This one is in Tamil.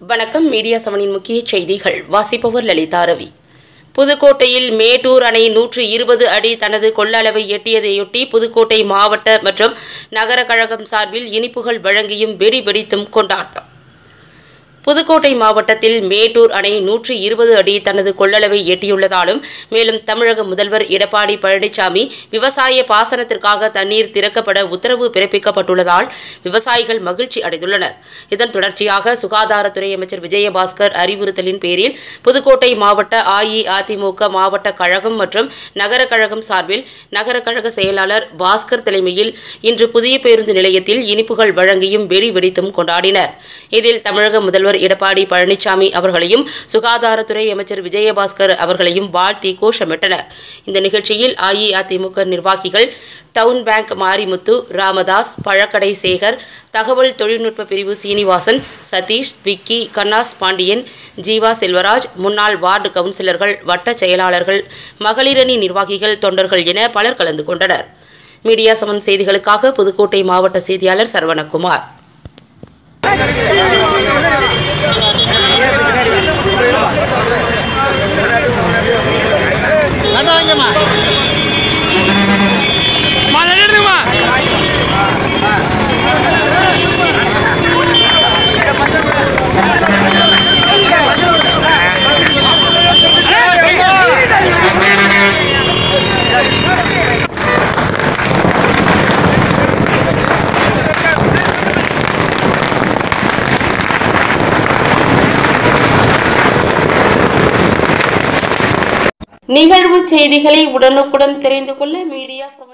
வணக்கம் மீடியா செவனின் முக்கிய செய்திகள் வாசிப்பவர் லலிதா ரவி புதுக்கோட்டையில் மேட்டூர் அணை நூற்று இருபது அடி தனது கொள்ளளவை எட்டியதையொட்டி புதுக்கோட்டை மாவட்ட மற்றும் நகர கழகம் சார்பில் இனிப்புகள் வழங்கியும் வெடி வெடித்தும் கொண்டாட்டம் புதுக்கோட்டை மாவட்டத்தில் மேட்டூர் அணை நூற்று இருபது அடி தனது கொள்ளளவை எட்டியுள்ளதாலும் மேலும் தமிழக முதல்வர் எடப்பாடி பழனிசாமி விவசாய பாசனத்திற்காக தண்ணீர் திறக்கப்பட உத்தரவு பிறப்பிக்கப்பட்டுள்ளதால் விவசாயிகள் மகிழ்ச்சி அடைந்துள்ளனர் இதன் தொடர்ச்சியாக சுகாதாரத்துறை அமைச்சர் விஜயபாஸ்கர் அறிவுறுத்தலின் பேரில் புதுக்கோட்டை மாவட்ட அஇஅதிமுக மாவட்ட கழகம் மற்றும் நகர கழகம் சார்பில் நகர கழக செயலாளர் பாஸ்கர் தலைமையில் இன்று புதிய பேருந்து நிலையத்தில் இனிப்புகள் வழங்கியும் வெடி வெடித்தும் கொண்டாடினர் இதில் தமிழக முதல்வர் எடப்பாடி பழனிசாமி அவர்களையும் சுகாதாரத்துறை அமைச்சர் விஜயபாஸ்கர் அவர்களையும் வாழ்த்தி கோஷமிட்டனர் இந்த நிகழ்ச்சியில் அஇஅதிமுக நிர்வாகிகள் டவுன் பேங்க் மாரிமுத்து ராமதாஸ் பழக்கடை சேகர் தகவல் தொழில்நுட்ப பிரிவு சீனிவாசன் சதீஷ் விக்கி கண்ணாஸ் பாண்டியன் ஜீவா செல்வராஜ் முன்னாள் வார்டு கவுன்சிலர்கள் வட்ட செயலாளர்கள் மகளிரணி நிர்வாகிகள் தொண்டர்கள் என பலர் கலந்து கொண்டனர் மீடியா சமன் செய்திகளுக்காக புதுக்கோட்டை மாவட்ட செய்தியாளர் சரவணகுமார் நட வாங்கம்மா மழை எடுத்துமா நிகழ்வு செய்திகளை உடனுக்குடன் தெரிந்து கொள்ள மீடியா சமன்